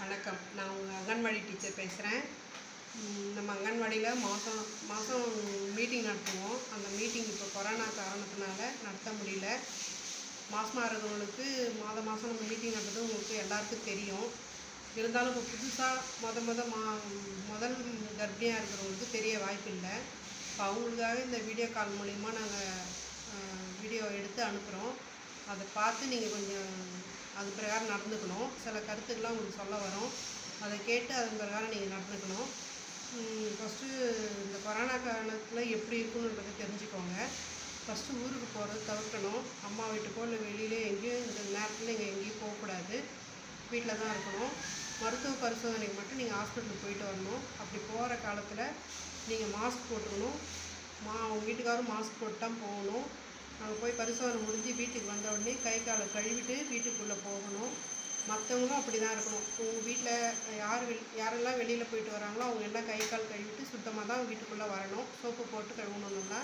வணக்கம் நான் உங்கள் அங்கன்வாடி டீச்சர் பேசுகிறேன் நம்ம அங்கன்வாடியில் மாதம் மாதம் மீட்டிங் நடத்துவோம் அந்த மீட்டிங் இப்போ கொரோனா காரணத்தினால நடத்த முடியல மாதமாக இருக்கிறவங்களுக்கு மாதம் மாதம் நம்ம மீட்டிங் நடத்துறது உங்களுக்கு எல்லாருக்கும் தெரியும் இருந்தாலும் இப்போ புதுசாக மொத மொத மா முதல் கர்ப்பிணியாக இருக்கிறவங்களுக்கு தெரிய வாய்ப்பு இல்லை இப்போ அவங்களுக்காக இந்த வீடியோ கால் மூலிமா நாங்கள் வீடியோ எடுத்து அனுப்புகிறோம் அதை பார்த்து நீங்கள் கொஞ்சம் அது பிரகாரம் நடந்துக்கணும் சில கருத்துக்கள்லாம் உங்களுக்கு சொல்ல வரும் அதை கேட்டு அதன் பிரகாரம் நீங்கள் நடந்துக்கணும் ஃபஸ்ட்டு இந்த கொரோனா காலத்தில் எப்படி இருக்குன்றதை தெரிஞ்சுக்கோங்க ஃபஸ்ட்டு ஊருக்கு போகிறது தவிர்க்கணும் அம்மா வீட்டுக்கோ இல்லை வெளியிலே எங்கேயும் இந்த நேரத்தில் நீங்கள் எங்கேயும் போகக்கூடாது வீட்டில் தான் இருக்கணும் மருத்துவ பரிசோதனைக்கு மட்டும் நீங்கள் ஹாஸ்பிட்டலுக்கு போயிட்டு வரணும் அப்படி போகிற காலத்தில் நீங்கள் மாஸ்க் போட்டுக்கணும் மா உங்கள் வீட்டுக்காரும் மாஸ்க் போட்டு தான் போகணும் அங்கே போய் பரிசோதனை முடிஞ்சு வீட்டுக்கு வந்த உடனே கை காலை கழுவிட்டு வீட்டுக்குள்ளே போகணும் மற்றவங்களும் அப்படி தான் இருக்கணும் உங்கள் வீட்டில் யார் வெளி யாரெல்லாம் வெளியில் போயிட்டு வராங்களோ அவங்க எல்லாம் கை கால் கழுவிட்டு சுத்தமாக தான் வீட்டுக்குள்ளே வரணும் சோப்பு போட்டு கழுவணும் நல்லா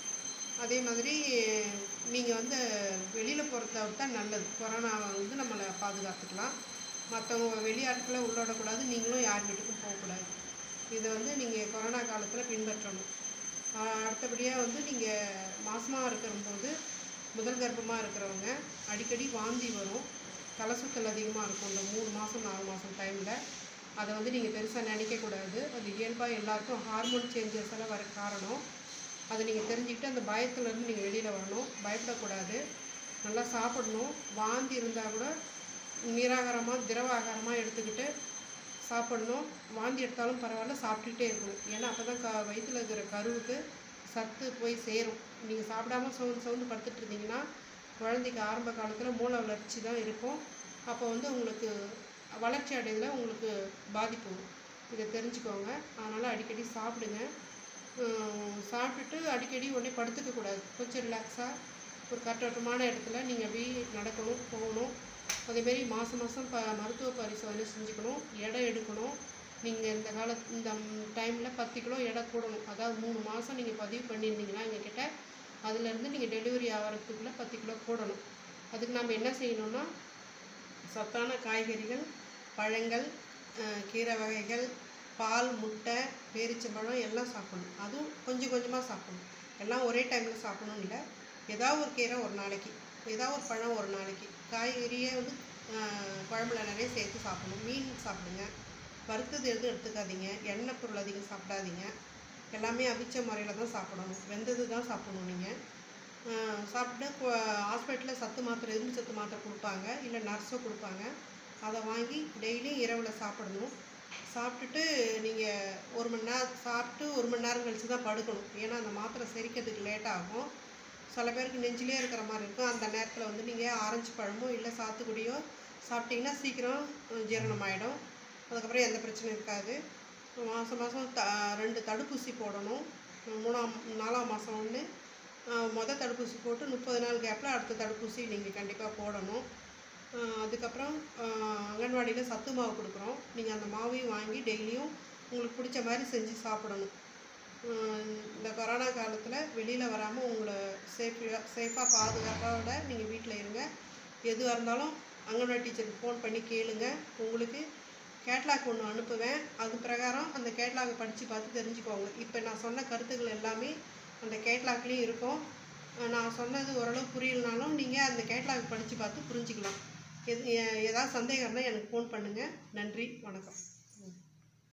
அதே மாதிரி நீங்கள் வந்து வெளியில் போகிறத தான் நல்லது கொரோனா வந்து நம்மளை பாதுகாத்துக்கலாம் மற்றவங்க வெளியாட்களை உள்ளோடக்கூடாது நீங்களும் யார் வீட்டுக்கும் போகக்கூடாது இதை வந்து நீங்கள் கொரோனா காலத்தில் பின்பற்றணும் அடுத்தபடியாக வந்து நீங்கள் மாசமாக இருக்கிறபோது முதல் கர்ப்பமாக இருக்கிறவங்க அடிக்கடி வாந்தி வரும் தலை சுத்தல் அதிகமாக இருக்கும் இந்த மூணு மாதம் நாலு மாதம் டைமில் அதை வந்து நீங்கள் பெருசாக நினைக்கக்கூடாது அது இயல்பாக எல்லாருக்கும் ஹார்மோன் சேஞ்சஸ் எல்லாம் வர காரணம் அதை நீங்கள் தெரிஞ்சுக்கிட்டு அந்த பயத்துலேருந்து நீங்கள் வெளியில் வரணும் பயப்படக்கூடாது நல்லா சாப்பிடணும் வாந்தி இருந்தால் கூட நீராகாரமாக திரவ ஆகாரமாக எடுத்துக்கிட்டு சாப்பிடணும் வாந்தி எடுத்தாலும் பரவாயில்ல சாப்பிட்டுக்கிட்டே இருக்கணும் ஏன்னா அப்போ தான் க வயிற்றில் இருக்கிற கருவுக்கு சத்து போய் சேரும் நீங்கள் சாப்பிடாம சவுந்து சவுந்து படுத்துட்டு இருந்தீங்கன்னா குழந்தைக்கு ஆரம்ப காலத்தில் மூளை வளர்ச்சி தான் இருக்கும் அப்போ வந்து உங்களுக்கு வளர்ச்சி அடையதில் உங்களுக்கு பாதிப்பு வரும் இதை தெரிஞ்சுக்கோங்க அதனால் அடிக்கடி சாப்பிடுங்க சாப்பிட்டுட்டு அடிக்கடி உடனே படுத்துக்கக்கூடாது கொஞ்சம் ரிலாக்ஸாக ஒரு காற்றோட்டமான இடத்துல நீங்கள் அப்படியே நடக்கணும் போகணும் அதேமாரி மாதம் மாதம் ப மருத்துவ பரிசோதனை செஞ்சுக்கணும் எடை எடுக்கணும் நீங்கள் இந்த கால இந்த டைமில் பத்து கிலோ எடை கூடணும் அதாவது மூணு மாதம் நீங்கள் பதிவு பண்ணியிருந்தீங்கன்னா எங்ககிட்ட அதுலேருந்து நீங்கள் டெலிவரி ஆகிறதுக்குள்ளே பத்து கிலோ கூடணும் அதுக்கு நம்ம என்ன செய்யணும்னா சத்தான காய்கறிகள் பழங்கள் கீரை வகைகள் பால் முட்டை பேரிச்சம்பழம் எல்லாம் சாப்பிடணும் அதுவும் கொஞ்சம் கொஞ்சமாக சாப்பிடணும் எல்லாம் ஒரே டைமில் சாப்பிடணும் இல்லை ஏதாவது ஒரு கீரை ஒரு நாளைக்கு ஏதாவது ஒரு பழம் ஒரு நாளைக்கு காய்கறியே வந்து குழம்புல நிறைய சேர்த்து சாப்பிடணும் மீன் சாப்பிடுங்க வறுத்தது எதுவும் எடுத்துக்காதீங்க எண்ணெய் பொருள் அதிகம் சாப்பிடாதீங்க எல்லாமே அவிச்ச முறையில் தான் சாப்பிடணும் வெந்தது தான் சாப்பிடணும் நீங்கள் சாப்பிட்டு ஹாஸ்பிட்டலில் சத்து மாத்திரை எறும்பு சத்து மாத்திரை கொடுப்பாங்க இல்லை நர்ஸோ கொடுப்பாங்க அதை வாங்கி டெய்லியும் இரவில் சாப்பிடணும் சாப்பிட்டுட்டு நீங்கள் ஒரு மணி நேரம் சாப்பிட்டு ஒரு மணி நேரம் கழித்து தான் படுக்கணும் ஏன்னா அந்த மாத்திரை செரிக்கிறதுக்கு லேட் ஆகும் சில பேருக்கு நெஞ்சிலே இருக்கிற மாதிரி இருக்கும் அந்த நேரத்தில் வந்து நீங்கள் ஆரஞ்சு பழமோ இல்லை சாத்துக்குடியோ சாப்பிட்டிங்கன்னா சீக்கிரம் ஜீரணம் ஆகிடும் அதுக்கப்புறம் எந்த பிரச்சனையும் இருக்காது மாதம் மாதம் த ரெண்டு தடுப்பூசி போடணும் மூணாம் நாலாம் மாதம் ஒன்று மொதல் தடுப்பூசி போட்டு முப்பது நாள் கேப்பில் அடுத்த தடுப்பூசி நீங்கள் கண்டிப்பாக போடணும் அதுக்கப்புறம் அங்கன்வாடியில் சத்து மாவு கொடுக்குறோம் நீங்கள் அந்த மாவையும் வாங்கி டெய்லியும் உங்களுக்கு பிடிச்ச மாதிரி செஞ்சு சாப்பிடணும் இந்த கொரோனா காலத்தில் வெளியில் வராமல் உங்களை சேஃபாக சேஃபாக பாதுகாப்பாக நீங்கள் வீட்டில் இருங்க எதுவாக இருந்தாலும் அங்கன்வாடி டீச்சருக்கு ஃபோன் பண்ணி கேளுங்க உங்களுக்கு கேட்லாக் ஒன்று அனுப்புவேன் அது பிரகாரம் அந்த கேட்லாகை படித்து பார்த்து தெரிஞ்சுக்கோங்க இப்போ நான் சொன்ன கருத்துக்கள் எல்லாமே அந்த கேட்லாக்லேயும் இருக்கும் நான் சொன்னது ஓரளவு புரியலனாலும் நீங்கள் அந்த கேட்லாக் படித்து பார்த்து புரிஞ்சுக்கலாம் எது ஏதாவது சந்தேகம் இருந்தால் எனக்கு ஃபோன் பண்ணுங்கள் நன்றி வணக்கம்